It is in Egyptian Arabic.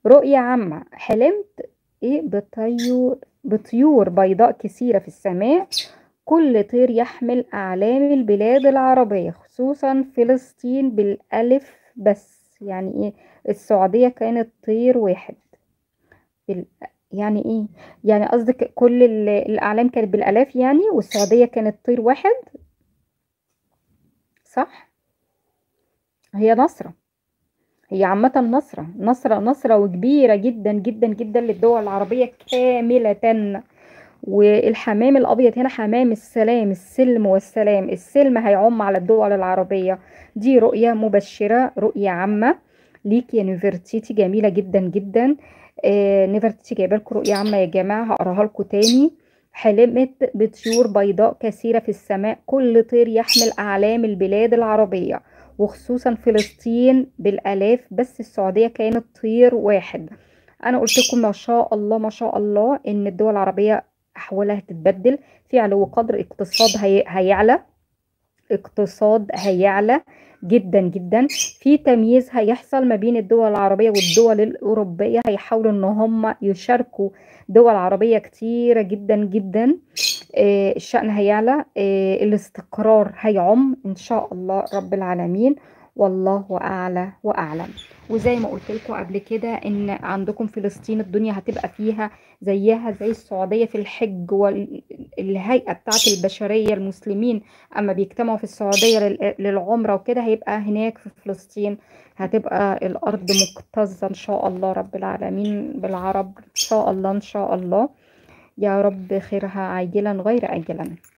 رؤية عامة حلمت إيه بطيور بطيور بيضاء كثيرة في السماء كل طير يحمل أعلام البلاد العربية خصوصا فلسطين بالألف بس يعني إيه السعودية كانت طير واحد بال... يعني إيه يعني قصدك كل ال- الأعلام كانت بالآلاف يعني والسعودية كانت طير واحد صح هي نصرة هي عامة نصرة نصرة نصرة وكبيرة جدا جدا جدا للدول العربية كاملة والحمام الأبيض هنا حمام السلام السلم والسلام السلم هيعم على الدول العربية دي رؤية مبشرة رؤية عامة ليك يا نيفرتيتي جميلة جدا جدا آه نيفرتيتي جايبه لكم رؤية عامة يا جماعة هقراها لكم تاني حلمت بطيور بيضاء كثيرة في السماء كل طير يحمل أعلام البلاد العربية وخصوصا فلسطين بالآلاف بس السعودية كانت طير واحد أنا قلت لكم ما شاء الله ما شاء الله إن الدول العربية أحوالها هتتبدل في علو قدر اقتصاد هي... هيعلى اقتصاد هيعلى جدا جدا في تمييز هيحصل ما بين الدول العربية والدول الأوروبية هيحاولوا إن هم يشاركوا دول عربية كتيرة جدا جدا آه، الشأن هيعلى آه، الاستقرار هيعم إن شاء الله رب العالمين والله أعلى وأعلم وزي ما قلت لكم قبل كده إن عندكم فلسطين الدنيا هتبقى فيها زيها زي السعودية في الحج والهيئة بتاعت البشرية المسلمين أما بيجتمعوا في السعودية لل- للعمرة وكده هيبقى هناك في فلسطين هتبقى الأرض مكتظة إن شاء الله رب العالمين بالعرب إن شاء الله إن شاء الله يا رب خيرها عاجلا غير آجلا